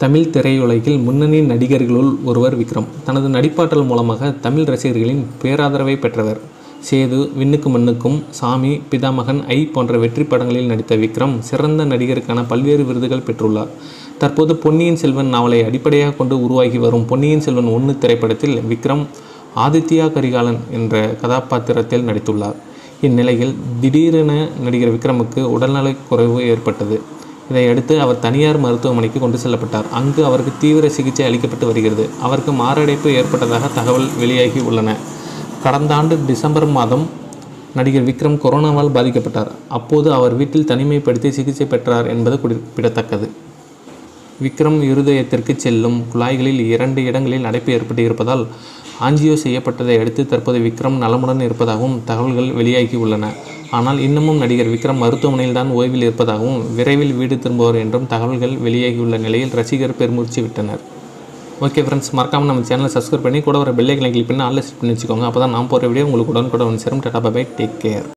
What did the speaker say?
தமிழ் திரையுலகில் முன்னணி நடிகர்களுள் ஒருவர் விக்ரம் தனது நடிப்பாற்றல் மூலமாக தமிழ் ரசிகர்களின் பேராதரவை பெற்றவர் சேது விண்ணுக்கு மண்ணுக்கும் சாமி பிதாமகன் ஐ போன்ற வெற்றி படங்களில் நடித்த விக்ரம் சிறந்த நடிகருக்கான பல்வேறு விருதுகள் பெற்றுள்ளார் தற்போது பொன்னியின் செல்வன் நாவலை அடிப்படையாக கொண்டு உருவாகி வரும் பொன்னியின் செல்வன் ஒன்று திரைப்படத்தில் விக்ரம் ஆதித்யா கரிகாலன் என்ற கதாபாத்திரத்தில் நடித்துள்ளார் இந்நிலையில் திடீரென நடிகர் விக்ரமுக்கு உடல்நலக் குறைவு ஏற்பட்டது இதையடுத்து அவர் தனியார் மருத்துவமனைக்கு கொண்டு செல்லப்பட்டார் அங்கு அவருக்கு தீவிர சிகிச்சை அளிக்கப்பட்டு வருகிறது அவருக்கு மாரடைப்பு ஏற்பட்டதாக தகவல் வெளியாகி உள்ளன கடந்த ஆண்டு டிசம்பர் மாதம் நடிகர் விக்ரம் கொரோனாவால் பாதிக்கப்பட்டார் அப்போது அவர் வீட்டில் தனிமைப்படுத்தி சிகிச்சை பெற்றார் என்பது குறிப்பிடத்தக்கது விக்ரம் இருதயத்திற்கு செல்லும் குழாய்களில் இரண்டு இடங்களில் அடைப்பு ஏற்பட்டு இருப்பதால் ஆஞ்சியோ செய்யப்பட்டதை அடுத்து தற்போது விக்ரம் நலமுடன் இருப்பதாகவும் தகவல்கள் வெளியாகி உள்ளன ஆனால் இன்னமும் நடிகர் விக்ரம் மருத்துவமனையில் தான் ஓய்வில் இருப்பதாகவும் விரைவில் வீடு திரும்புவார் என்றும் தகவல்கள் வெளியாகியுள்ள நிலையில் ரசிகர் பெருமூச்சு விட்டனர் ஓகே ஃப்ரெண்ட்ஸ் மறக்காமல் நம்ம சேனலை சப்ஸ்கிரைப் பண்ணி கூட ஒரு பெல்லைக்கனை கிளிக் பண்ணி ஆல்ல செட் பண்ணி வச்சுக்கோங்க அப்போ தான் நான் போகிற வீடியோ உங்களுக்கு உடனுக்குடன் வந்து சேரும் டாடா பை டேக் கேர்